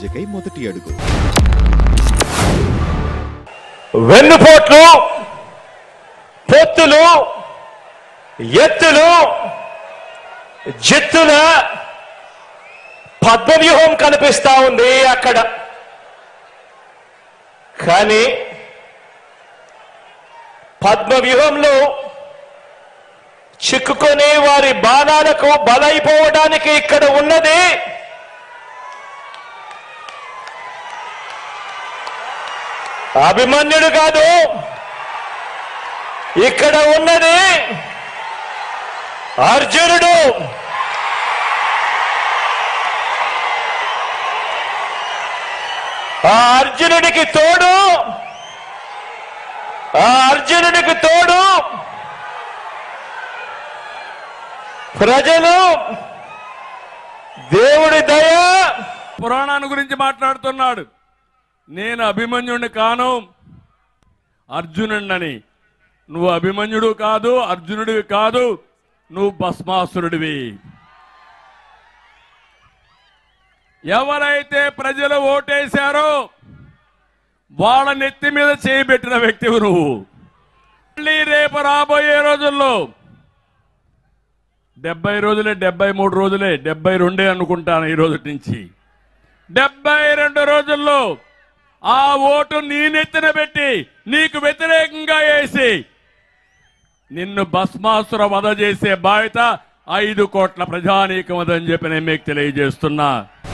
జకై మొదటి అడుగు వెన్నుపోట్లు పొత్తులు ఎత్తులు జిత్తుల పద్మవ్యూహం కనిపిస్తా ఉంది అక్కడ కానీ పద్మవ్యూహంలో చిక్కుకొని వారి బాణాలకు బలైపోవడానికి ఇక్కడ ఉన్నది అభిమన్యుడు కాదు ఇక్కడ ఉన్నది అర్జునుడు ఆ అర్జునుడికి తోడు ఆ అర్జునుడికి తోడు ప్రజలు దేవుడి దయ పురాణాన్ని గురించి మాట్లాడుతున్నాడు నేను అభిమన్యుడిని కాను అర్జునుడిని నువ్వు అభిమన్యుడు కాదు అర్జునుడివి కాదు నువ్వు భస్మాసురుడివి ఎవరైతే ప్రజలు ఓటేశారో వాళ్ళ నెత్తి మీద చేయబెట్టిన వ్యక్తివి నువ్వు మళ్ళీ రేపు రాబోయే రోజుల్లో డెబ్బై రోజులే డెబ్బై మూడు రోజులే డెబ్బై రెండే అనుకుంటాను ఈ రోజు నుంచి డెబ్బై రెండు రోజుల్లో ఆ ఓటు నీ నెత్తిన పెట్టి నీకు వ్యతిరేకంగా వేసి నిన్ను భస్మాసుర వధ చేసే బాధ్యత ఐదు కోట్ల ప్రజానీకం అదని చెప్పి నేను మీకు తెలియజేస్తున్నా